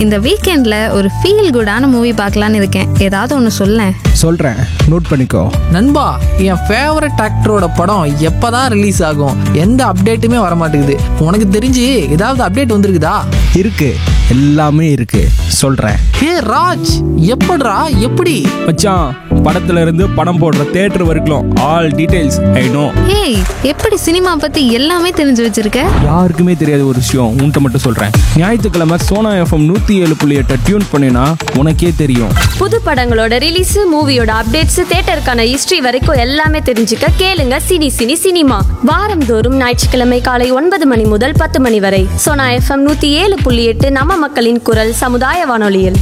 இந்த வீக்கெண்ட்ல ஒரு ஃபீல் குடான மூவி பார்க்கலான்னு இருக்கேன் ஏதாவது ஒன்று சொல்லேன் சொல்கிறேன் நோட் பண்ணிக்கோ நண்பா என் ஃபேவரட் ஆக்டரோட படம் எப்பதான் ரிலீஸ் ஆகும் எந்த அப்டேட்டுமே வர மாட்டேங்குது உனக்கு தெரிஞ்சு ஏதாவது அப்டேட் வந்திருக்குதா இருக்கு எல்லாமே இருக்கு சொல்கிறேன் ஹே ராஜ் எப்படிடா எப்படி மச்சான் படத்துல இருந்து படம் போடுற தேட்டர் வரைக்கும் ஆல் டீடைல்ஸ் ஐ நோ ஏய் எப்படி சினிமா பத்தி எல்லாமே தெரிஞ்சு வச்சிருக்க யாருக்குமே தெரியாத ஒரு விஷயம் உன்கிட்ட மட்டும் சொல்கிறேன் ஞாயிற்றுக்கிழமை சோனா எஃப்எம் நூற்றி ஏழு புள்ளி எட்டை டியூன் பண்ணினா உனக்கே தெரியும் புது படங்களோட ரிலீஸ் மூவியோட அப்டேட்ஸ் தேட்டருக்கான ஹிஸ்டரி வரைக்கும் எல்லாமே தெரிஞ்சுக்க கேளுங்க சினி சினி சினிமா வாரந்தோறும் ஞாயிற்றுக்கிழமை காலை ஒன்பது மணி முதல் பத்து மணி வரை சோனா எஃப்எம் நூத்தி ஏழு புள்ளி எட்டு நம்ம மக்களின் குரல் சமுதாய வானொலியில்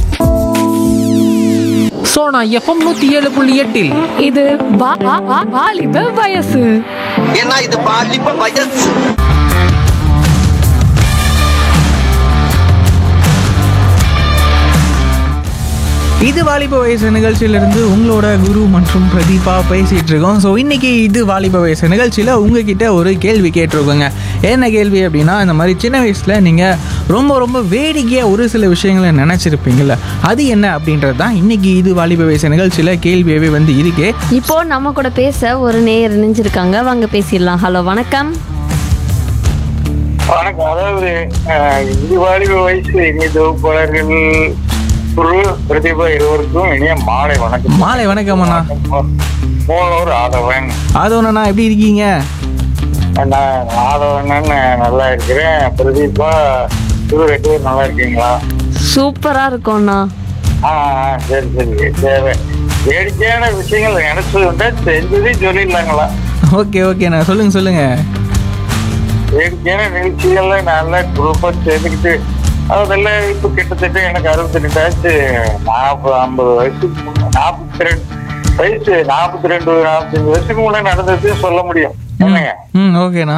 ஸோ நான் எஃப்எம் நூற்றி ஏழு புள்ளி எட்டில் இது வா- வா- வா- வாலிப வயசு ஏன்னா இது பாலிப்ப வயசு இது வாலிப வயசு நிகழ்ச்சியிலிருந்து உங்களோட குரு மற்றும் பிரதீபா பேசிட்டு இருக்கோம் ஸோ இன்னைக்கு இது வாலிப வயசு நிகழ்ச்சியில் உங்ககிட்ட ஒரு கேள்வி கேட்டிருக்கோங்க என்ன கேள்வி அப்படின்னா இந்த மாதிரி சின்ன வயசில் நீங்கள் ரொம்ப ரொம்ப வேடிக்கையாக ஒரு சில விஷயங்களை நினச்சிருப்பீங்கள்ல அது என்ன அப்படின்றது தான் இன்னைக்கு இது வாலிப வயசு நிகழ்ச்சியில் கேள்வியாகவே வந்து இருக்கே இப்போ நம்ம கூட பேச ஒரு நேயர் இணைஞ்சிருக்காங்க வாங்க பேசிடலாம் ஹலோ வணக்கம் வணக்கம் அதாவது அஹ், இது வாலிப வயசு இனிய தொகுப்பாளர்கள் குரு பிரதிபா இருவருக்கும் இனிய மாலை வணக்கம் மாலை வணக்கம் அண்ணா மூலவர் ஆதவன் அதோண்ணா எப்படி இருக்கீங்க நான் ஆதவன் நல்லா இருக்கிறேன் பிரதீபா குரு ரெண்டு பேரும் நல்லா இருக்கீங்களா சூப்பரா இருக்கோம்ண்ணா ஆ ஆ, சரி சரி சரி வேடிக்கையான விஷயங்கள் நினைச்சது உண்டா செஞ்சதையும் சொல்லிடலாங்களா ஓகே ஓகேண்ணா சொல்லுங்கள் சொல்லுங்கள் வேடிக்கையான நிகழ்ச்சிகள்ல நல்லா குரூப்பா சேர்ந்துக்கிட்டு அதெல்லாம் இப்ப கிட்டத்தட்ட எனக்கு அறுபத்தி ரெண்டாச்சு நாற்பது ஐம்பது வயசுக்கு முன்ன- நாற்பத்தி ரெண்டு வயசு நாற்பத்தி ரெண்டு நாற்பத்தஞ்சு வயசுக்கு முன்னே நடந்தது சொல்ல முடியும் என்னங்க ம் ஓகேண்ணா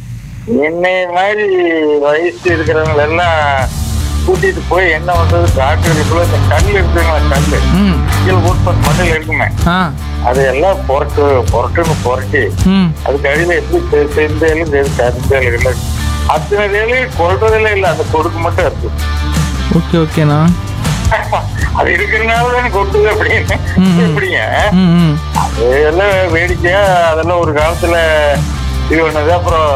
என்னைய மாதிரி வயசு இருக்கிறவங்க எல்லாம் கூட்டிட்டு போய் என்ன பண்றது டாக்டர் இந்த கல் இருக்குங்களா கல் ம் கீழே போட்டு மண்ணில் இருக்குமே ஆ அதையெல்லாம் புரட்டு புரட்டுன்னு புரட்டி ம் அதுக்கு அடியில் எப்படி செ- செந்தேலும் சரி கருந்தேலும் இல்லை அத்தனை வேலையும் கொள்றதில்ல இல்லை அந்த கொடுக்கு மட்டும் இருக்கு ஓகே ஓகேண்ணா அது இருக்கிறதுனால தானே கொட்டுது அப்படின்னு ம். எப்படிங்க ம் ம் அதெல்லாம் வேடிக்கையா அதெல்லாம் ஒரு காலத்துல இது பண்ணது அப்புறம்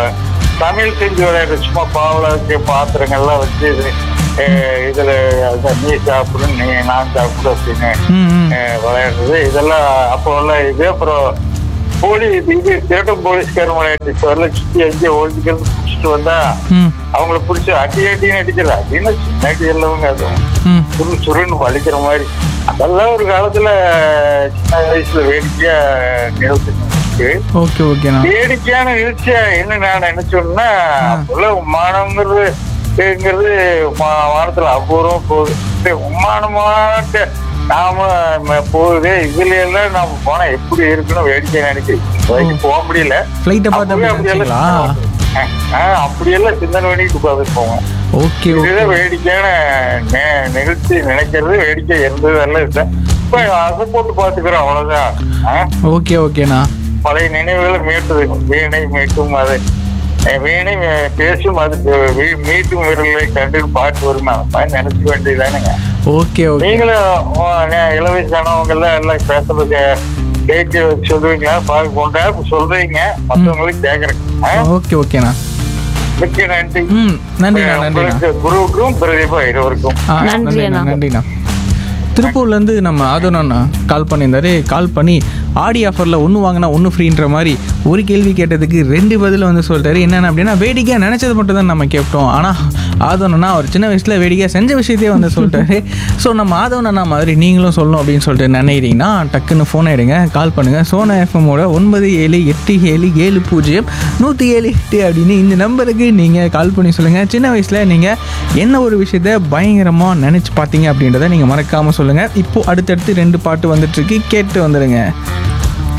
சமையல் செஞ்சு விளையாடுற சும்மா பாவல வச்சு பாத்திரங்கள்லாம் வச்சு இது, அஹ், இதுல அதான் நீ சாப்பிடு நீ நான் சாப்பிடு அப்படின்னு ம் ம் அஹ், விளையாடுறது இதெல்லாம் அப்போ எல்லாம் இது அப்புறம் போலீஸ் இது திருட்டம் போலீஸ்காரன் விளையாட்டு இப்போ எல்லாம் சுத்தி அஞ்சு ஒழிஞ்சுக்கிறது பிடிச்சிட்டு வந்தா ம் அவங்கள பிடிச்சி அடி அடின்னு அடிக்கல அப்படின்னு சின்ன அடி எல்லாவங்க அது ம் சுரு சுருன்னு வலிக்கிற மாதிரி அதெல்லாம் ஒரு காலத்துல சின்ன வயசுல வேடிக்கையா நிகழ்ச்சி ஓகே ஓகேண்ணா வேடிக்கையான நிகழ்ச்சியா என்ன நான் நினைச்சோம்னா அப்பெல்லாம் உமானங்கிறது ங்கிறது மா- வானத்துல அபூர்வம் போகுது இந்த உமானமாட்ட நாம ம- போகுது இதுல எல்லாம் நாம போனா எப்படி இருக்கணும் வேடிக்கை நினைக்கிறேன் வயசு போக முடியல ஃப்ளைட்டை பார்த்து அப்பவே அப்படி அப்படியெல்லாம் நினைச்சீங்களா ஆஹ் அப்படியெல்லாம் சிந்தனை பண்ணிட்டு பார்த்து போவோம் ஓகே ஓகே இதுதான் வேடிக்கையான நெ- நிகழ்ச்சி நினைக்கிறது வேடிக்கை இருந்ததெல்லாம் இல்லை இப்ப அதை போட்டு பாத்துக்கிறோம் அவ்வளவுதான் ஆ? ஓகே ஓகேண்ணா பழைய நினைவுகளை மீட்டுது வீணை மீட்டும் அது அஹ் வீணை அஹ், பேசும் அது வீ- மீட்டும் வீரர்களை கண்டு பாட்டு வருமா அந்த மாதிரி நினைச்சுக்க வேண்டியதானுங்க ஓகே ஓகே நீங்களும் உ- நே- இளவயசானவங்க எல்லாம் எல்லாம் பேசுறது கேட்டு சொல்லுவீங்களா பார்க்க கொண்டா சொல்றீங்க மற்றவங்களுக்கு கேக்குறேன் ஓகே ஓகேண்ணா மிக்க நன்றி ம் நன்றிண்ணா நன்றிண்ணா உங்களுக்கு குருவுக்கும் பிரதீபா இருவருக்கும் ஆ, நன்றி நன்றிண்ணா அண்ணா. நன்றிண்ணா திருப்பூர்லேருந்து நம்ம ஆதோனா கால் பண்ணியிருந்தாரு கால் பண்ணி ஆடி ஆஃபரில் ஒன்று வாங்கினா ஒன்று ஃப்ரீன்ற மாதிரி ஒரு கேள்வி கேட்டதுக்கு ரெண்டு பதில் வந்து சொல்லிட்டாரு என்னென்ன அப்படின்னா வேடிக்கையாக நினச்சது மட்டும் தான் நம்ம கேட்டோம் ஆனால் ஆதோனா அவர் சின்ன வயசில் வேடிக்கையாக செஞ்ச விஷயத்தையே வந்து சொல்லிட்டாரு ஸோ நம்ம ஆதோனா மாதிரி நீங்களும் சொல்லணும் அப்படின்னு சொல்லிட்டு நினைக்கிறீங்கன்னா டக்குன்னு ஃபோன் எடுங்க கால் பண்ணுங்கள் சோனா எஃப்எம்மோட ஒன்பது ஏழு எட்டு ஏழு ஏழு பூஜ்ஜியம் நூற்றி ஏழு எட்டு அப்படின்னு இந்த நம்பருக்கு நீங்கள் கால் பண்ணி சொல்லுங்கள் சின்ன வயசில் நீங்கள் என்ன ஒரு விஷயத்த பயங்கரமாக நினச்சி பார்த்தீங்க அப்படின்றத நீங்கள் மறக்காமல் சொல்லுங்கள் இப்போது அடுத்தடுத்து ரெண்டு பாட்டு வந்துட்டுருக்கு கேட்டு வந்துடுங்க